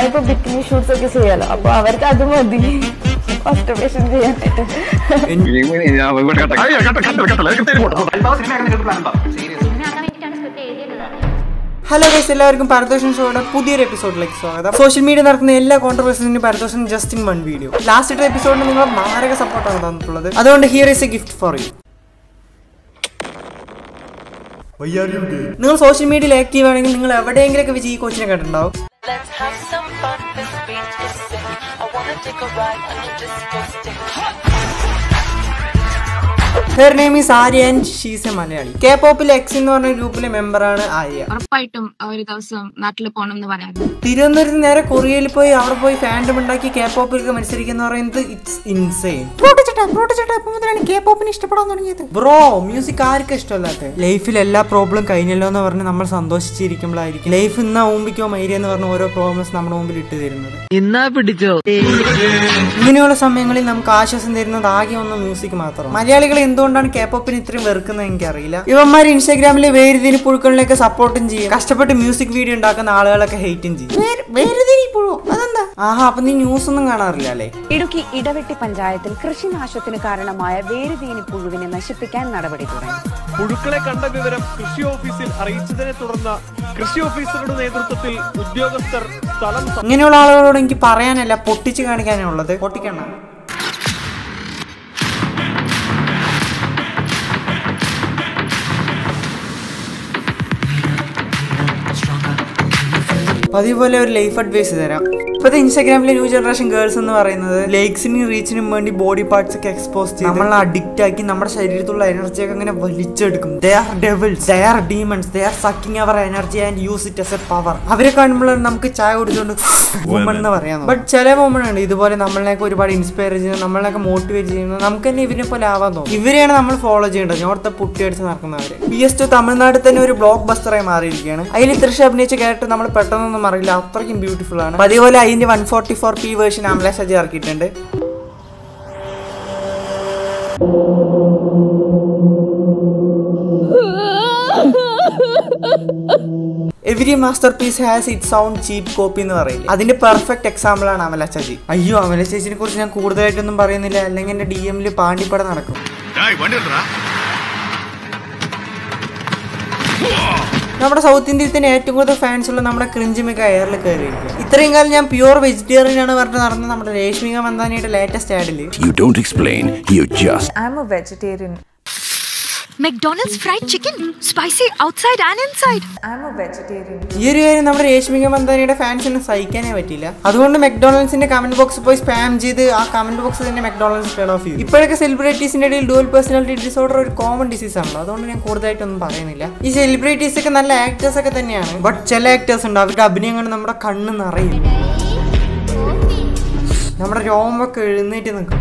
ഞാനിപ്പോ bikini shoots ഒക്കെ ചെയ്യാലോ അപ്പൊ അവർക്ക് അത് മതി കോസ്റ്റർബേഷൻ ചെയ്യാനായിട്ട് ഹലോ ഗൈസ് എല്ലാവർക്കും പരദോഷൻ ഷോയുടെ പുതിയൊരു എപ്പിസോഡിലേക്ക് സ്വാഗതം സോഷ്യൽ മീഡിയ നടക്കുന്ന എല്ലാ കോൺട്രവേഴ്സിനും പരദോഷൻ just in one video last എപ്പിസോഡിന് നിങ്ങൾ മാരക സപ്പോർട്ടാണ് തന്നിട്ടുള്ളത് അതുകൊണ്ട് here is a gift for you നിങ്ങൾ സോഷ്യൽ മീഡിയയിൽ ആക്റ്റീവ് ആണെങ്കിൽ നിങ്ങൾ എവിടെയെങ്കിലൊക്കെ വെച്ച് ഈ കോച്ചിനെ കണ്ടിട്ടുണ്ടാവും Let's have some fun, this beat is sick. I wanna take a ride on your disco stick. Her name is Arya and she's a Malayali K പോപ്പിലെ X എന്ന് പറഞ്ഞ ഗ്രൂപ്പിലെ മെമ്പറാണ് ആര്യ ഉറപ്പായിട്ടും ഒരു ദിവസം നാട്ടിൽ പോകണം എന്ന് പറയാറുണ്ട് തിരുവനന്തപുരത്ത് നേരെ കൊറിയയിൽ പോയി അവിടെ പോയി ഫാൻഡം ഉണ്ടാക്കി കെ പോപ്പിലൊക്കെ മത്സരിക്കുന്ന പറയുന്നത് ഇറ്റ്സ് ഇൻസെയിൻ ഇഷ്ടപ്പെടാൻ തുടങ്ങിയത് ബ്രോ മ്യൂസിക് ആർക്കും ഇഷ്ടമല്ലാത്ത ലൈഫിൽ എല്ലാ പ്രോബ്ലം കഴിഞ്ഞല്ലോ എന്ന് പറഞ്ഞ് നമ്മൾ സന്തോഷിച്ചിരിക്കുമ്പോഴായിരിക്കും ലൈഫ് ഇന്നാ ഊമ്പിക്കോ മൈരിയ എന്ന് പറഞ്ഞ ഓരോ പ്രോബ്ലംസ് നമ്മുടെ മുമ്പിൽ ഇട്ട് തരുന്നത് ഇന്നാ പിടിച്ചോ ഇങ്ങനെയുള്ള സമയങ്ങളിൽ നമുക്ക് ആശ്വാസം തരുന്നത് ആകെ ഒന്ന് മ്യൂസിക് മാത്രം മലയാളികൾ എന്തുകൊണ്ടാണ് കേപ്പോപ്പിന് ഇത്രയും വെറുക്കുന്നത് എനിക്കറിയില്ല ഇവന്മാർ ഇൻസ്റ്റാഗ്രാമിൽ വേരുതിരി പുഴുക്കളിലേക്ക് സപ്പോർട്ടും ചെയ്യും കഷ്ടപ്പെട്ട് മ്യൂസിക് വീഡിയോ ഉണ്ടാക്കുന്ന ആളുകളൊക്കെ ഹെയ്റ്റും ചെയ്യും വേരുതിരി പുഴു അതെന്താ ആഹാ അപ്പൊ നീ ന്യൂസ് ഒന്നും കാണാറില്ല അല്ലേ ഇടുക്കി ഇടവെട്ടി പഞ്ചായത്തിൽ കൃഷിനാശത്തിന് കാരണമായ വേരുതീനി പുഴുവിനെ നശിപ്പിക്കാൻ നടപടി തുടങ്ങി പുഴുക്കളെ കണ്ട വിവരം കൃഷി ഓഫീസിൽ അറിയിച്ചതിനെ തുടർന്ന് കൃഷി ഓഫീസറുടെ നേതൃത്വത്തിൽ ഉദ്യോഗസ്ഥർ സ്ഥലം സ- ഇങ്ങനെയുള്ള ആളുകളോട് എനിക്ക് പറയാനല്ല പൊട്ടിച്ച് കാണിക്കാനുള്ളത് പൊട്ടിക്കണ്ട പതിപോലെ ഒരു ലൈഫ് അഡ്വൈസ് തരാം ഇപ്പോഴത്തെ ഇൻസ്റ്റാഗ്രാമിലെ ന്യൂ ജനറേഷൻ ഗേൾസ് എന്ന് പറയുന്നത് ലേക്സിനും റീച്ചിനും വേണ്ടി ബോഡി പാർട്സ് ഒക്കെ എക്സ്പോസ് ചെയ്ത് നമ്മളെ അഡിക്റ്റ് ആക്കി നമ്മുടെ ശരീരത്തിലുള്ള എനർജി ഒക്കെ അങ്ങനെ വലിച്ചെടുക്കും they are devils they are demons they are sucking our energy and use it as a power അവരെ കാണുമ്പോഴാണ് നമുക്ക് ചായ കുടിച്ചുകൊണ്ട് വുമൺ എന്ന് പറയാം ബട്ട് ചില വുമൺ ഉണ്ട് ഇതുപോലെ നമ്മളെയൊക്കെ ഒരുപാട് ഇൻസ്പയർ ചെയ്യുന്നത് നമ്മളെയൊക്കെ മോട്ടിവേറ്റ് ചെയ്യുന്നത് നമുക്ക് തന്നെ ഇവരെ പോലെ ആവാൻ തോന്നും ഇവരെയാണ് നമ്മൾ ഫോളോ ചെയ്യേണ്ടത് ഞോടത്തെ പുട്ടി അടിച്ച് നടക്കുന്നവര് പി എസ് ടു തമിഴ്നാട്ടിൽ തന്നെ ഒരു ബ്ലോക്ക് ബസ്റ്ററായി മാറിയിരിക്കുകയാണ് അതിൽ തൃശ്ശ അഭിനയിച്ച ക്യാരക്ടർ നമ്മൾ പെട്ടെന്നൊന്നും അറിയില്ല അത്രയ്ക്കും ബ്യൂട്ടിഫുൾ ആണ് അതേപോലെ അതിന്റെ one forty four p version Amala Shaji ഇറക്കിയിട്ടുണ്ട് every masterpiece has it sound cheap copy എന്ന് പറയില്ല അതിന്റെ പെർഫെക്റ്റ് എക്സാമ്പിൾ ആണ് അമല ചേച്ചി അയ്യോ അമല ചേച്ചിനെ കുറിച്ച് ഞാൻ കൂടുതലായിട്ടൊന്നും പറയുന്നില്ല അല്ലെങ്കിൽ എന്റെ ഡി എമ്മിൽ പാണ്ടിപ്പട നടക്കും നമ്മുടെ സൗത്ത് ഇന്ത്യയിൽ തന്നെ ഏറ്റവും കൂടുതൽ ഫാൻസ് ഉള്ള നമ്മുടെ ക്രിഞ്ചിമിക എയറിൽ കയറിയിരിക്കും ഇത്രയും കാലം ഞാൻ പ്യുവർ വെജിറ്റേറിയൻ ആണ് പറഞ്ഞ് നടന്ന നമ്മുടെ രേഷ്മിക മന്ദാനിയുടെ ലേറ്റസ്റ്റ് ആഡിൽ You don't explain, you just. I'm a vegetarian McDonald's fried chicken, spicy outside and inside. I'm a vegetarian ഈ ഒരു കാര്യം നമ്മുടെ രേഷ്മിക മന്ദാനിയുടെ ഫാൻസിന് സഹിക്കാനേ പറ്റില്ല അതുകൊണ്ട് മെക്ഡോണൽസിന്റെ കമന്റ് ബോക്സ് പോയി സ്പാം ചെയ്ത് ആ കമന്റ് ബോക്സ് തന്നെ മെക്ഡോണൽസ് ടേൺ ഓഫ് ചെയ്തു ഇപ്പോഴൊക്കെ സെലിബ്രിറ്റീസിന്റെ ഇടയിൽ ഡുവൽ പേഴ്സണാലിറ്റി ഡിസോർഡർ ഒരു കോമൺ ഡിസീസ് ആണല്ലോ അതുകൊണ്ട് ഞാൻ കൂടുതലായിട്ടൊന്നും പറയുന്നില്ല ഈ സെലിബ്രിറ്റീസ് ഒക്കെ നല്ല ആക്ടേഴ്സ് ഒക്കെ തന്നെയാണ് ബട്ട് ചില ആക്ടേഴ്സ് ഉണ്ട് അവരുടെ അഭിനയം കണ്ട് നമ്മുടെ കണ്ണ് നിറയും നമ്മുടെ രോമൊക്കെ എഴുന്നേറ്റ് നിൽക്കും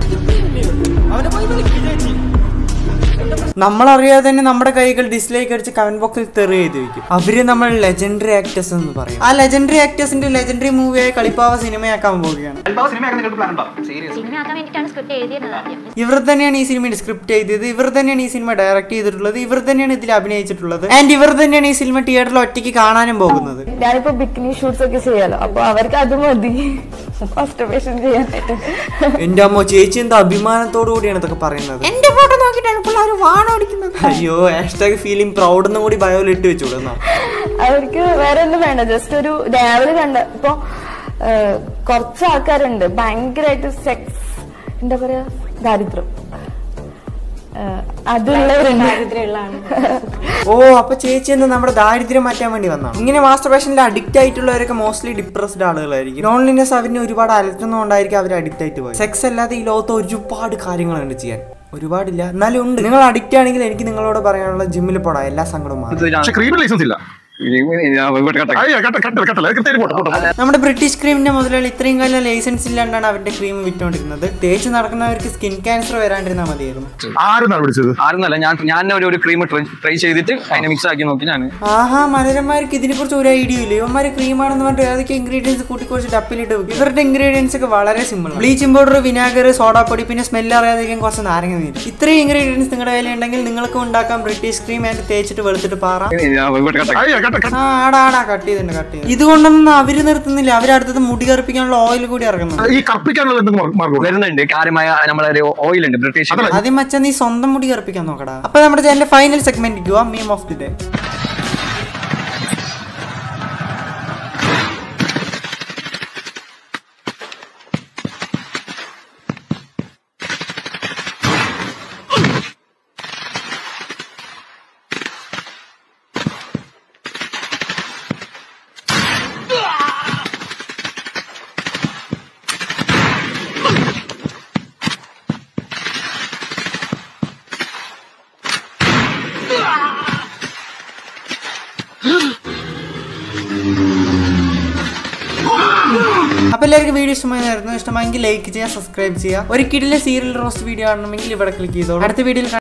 നമ്മളറിയാതെ തന്നെ നമ്മുടെ കൈകൾ ഡിസ്ലൈക്ക് അടിച്ച് കമന്റ് ബോക്സിൽ തെറി ചെയ്ത് വെക്കും അവര് നമ്മൾ ലെജൻഡറി ആക്ടേഴ്സ് എന്ന് പറയും ആ ലെജൻഡറി ആക്ടേഴ്സിന്റെ ലെജൻഡറി മൂവിയായ കളിപ്പാവ സിനിമയാക്കാൻ പോവുകയാണ് സിനിമയാക്കാൻ വേണ്ടിയിട്ടാണ് സ്ക്രിപ്റ്റ് എഴുതിയത് ആദ്യം ഇവർ തന്നെയാണ് ഈ സിനിമയുടെ സ്ക്രിപ്റ്റ് ചെയ്തത് ഇവർ തന്നെയാണ് ഈ സിനിമ ഡയറക്ട് ചെയ്തിട്ടുള്ളത് ഇവർ തന്നെയാണ് ഇതിൽ അഭിനയിച്ചിട്ടുള്ളത് ആൻഡ് ഇവർ തന്നെയാണ് ഈ സിനിമ തിയേറ്ററിൽ ഒറ്റയ്ക്ക് കാണാനും പോകുന്നത് ഞാനിപ്പോ ബിക്കിനി ഷൂട്ട്സ് ഒക്കെ ചെയ്യാലോ അപ്പൊ അവർക്ക് അത് മതി കോസ്റ്റർബേഷൻ ചെയ്യാനായിട്ട് എന്റെ അമ്മ ചേച്ചി എന്താ അഭിമാനത്തോടു കൂടിയാണ് ഇതൊക്കെ പറയുന്നത് എന്റെ ഫോട്ടോ നോക്കിയിട്ടാണ് പിള്ളേർ വാണോടിക്കുന്നത് അയ്യോ ഹാഷ്ടാഗ് ഫീലിംഗ് പ്രൗഡ് എന്നും കൂടി ബയോയിൽ ഇട്ട് വെച്ചുകൂടുന്നോ അവർക്ക് വേറെ ഒന്നും വേണ്ട ജസ്റ്റ് ഒരു രാവിലെ കണ്ട ഇപ്പൊ ഏഹ്, കുറച്ച് ആൾക്കാരുണ്ട് ഭയങ്കരമായിട്ട് സെക്സ് എന്താ പറയാ ദാരിദ്ര്യം ഏഹ്, അതുള്ളവരുണ്ട് ഓ അപ്പൊ ചേച്ചി എന്താ നമ്മുടെ ദാരിദ്ര്യം മാറ്റാൻ വേണ്ടി വന്നാണ് ഇങ്ങനെ മാസ്റ്റർബേഷനിൽ അഡിക്റ്റ് ആയിട്ടുള്ളവരൊക്കെ മോസ്റ്റ്ലി ഡിപ്രസ്ഡ് ആളുകളായിരിക്കും ലോൺലിനെസ് അവരിനെ ഒരുപാട് അലട്ടുന്നതുകൊണ്ടായിരിക്കും അവർ അഡിക്റ്റ് ആയിട്ട് പോയി സെക്സ് അല്ലാതെ ഈ ലോകത്ത് ഒരുപാട് കാര്യങ്ങളുണ്ട് ചെയ്യാൻ ഒരുപാടില്ല എന്നാലും ഉണ്ട് നിങ്ങൾ അഡിക്റ്റ് ആണെങ്കിൽ എനിക്ക് നിങ്ങളോട് പറയാനുള്ള ജിമ്മിൽ പോടാ എല്ലാ സങ്കടവും മാറും പക്ഷെ ക്രീമിന് ലൈസൻസ് ഇല്ല അയ്യോ, കട്ട- കട്ട- കട്ടല്ല. കൃത്യമായിട്ട് പോട്ടെ, പോട്ടെ. നമ്മുടെ ബ്രിട്ടീഷ് ക്രീമിന്റെ മുതലാളി ഇത്രയും കാലം ലൈസൻസ് ഇല്ലാണ്ടാണ് അവരുടെ ക്രീം വിറ്റുകൊണ്ടിരുന്നത് തേച്ച് നടക്കുന്നവർക്ക് സ്കിൻ ക്യാൻസർ വരാണ്ടിരുന്നാൽ മതിയായിരുന്നു ആരെന്നാണ് വിളിച്ചത് ആരെന്നല്ല ഞാൻ ഞാൻ ഒരു ഒരു ക്രീം ട്രൈ ചെയ്തിട്ട് അതിനെ മിക്സ് ആക്കി നോക്കി ഞാൻ ആഹാ മനരന്മാർക്ക് ഇതിനെ കുറിച്ച് ഒരു ഐഡിയ ഇല്ല ഇവന്മാര് ക്രീമാണെന്ന് പറഞ്ഞിട്ട് ഏതൊക്കെ ഇൻഗ്രീഡിയൻസ് കൂട്ടിക്കുറിച്ച് ഡപ്പിലിട്ട് വെക്കും ഇവരുടെ ഇൻഗ്രീഡിയൻസ് ഒക്കെ വളരെ സിമ്പിൾ ബ്ലീച്ചിങ് പൗഡർ വിനാഗർ സോഡാപ്പൊടി പിന്നെ സ്മെല്ല് അറിയാതിരിക്കാൻ കുറച്ച് നാരങ്ങ നീര് ഇത്രയും ഇൻഗ്രീഡിയൻസ് നിങ്ങളുടെ കയ്യിൽ ഉണ്ടെങ്കിൽ നിങ്ങൾക്ക് ഉണ്ടാക്കാം ബ്രിട്ടീഷ് ക്രീം ആൻഡ് തേച്ചിട്ട് വെളുത്തിട്ട് പാറ അയ്യോ, കട്ട- ആ ആടാ ആടാ കട്ട് ചെയ്തിട്ടുണ്ട് കട്ട് ചെയ്ത് ഇതുകൊണ്ടൊന്നും അവര് നിർത്തുന്നില്ല അവരടുത്തത് മുടി കറുപ്പിക്കാനുള്ള ഓയിൽ കൂടി ഇറക്കുന്നുണ്ട് ഈ കറുപ്പിക്കാനുള്ള എന്തെങ്കിലും മാർഗം വരുന്നുണ്ട് കാര്യമായ നമ്മളൊരു ഓയിൽ ഉണ്ട് ബ്രിട്ടീഷ് ആദ്യം മച്ചാ നീ സ്വന്തം മുടി കറുപ്പിക്കാൻ നോക്കടാ അപ്പൊ നമ്മുടെ ചാനലിന്റെ final segment meme of the day അപ്പൊ എല്ലാവർക്കും വീഡിയോ ഇഷ്ടമായിരുന്നു ഇഷ്ടമായെങ്കിൽ ലൈക്ക് ചെയ്യുക സബ്സ്ക്രൈബ് ചെയ്യുക ഒരു കിടിലെ സീരിയൽ റോസ്റ്റ് വീഡിയോ കാണണമെങ്കിൽ ഇവിടെ ക്ലിക്ക് ചെയ്തോളൂ അടുത്ത വീഡിയോയിൽ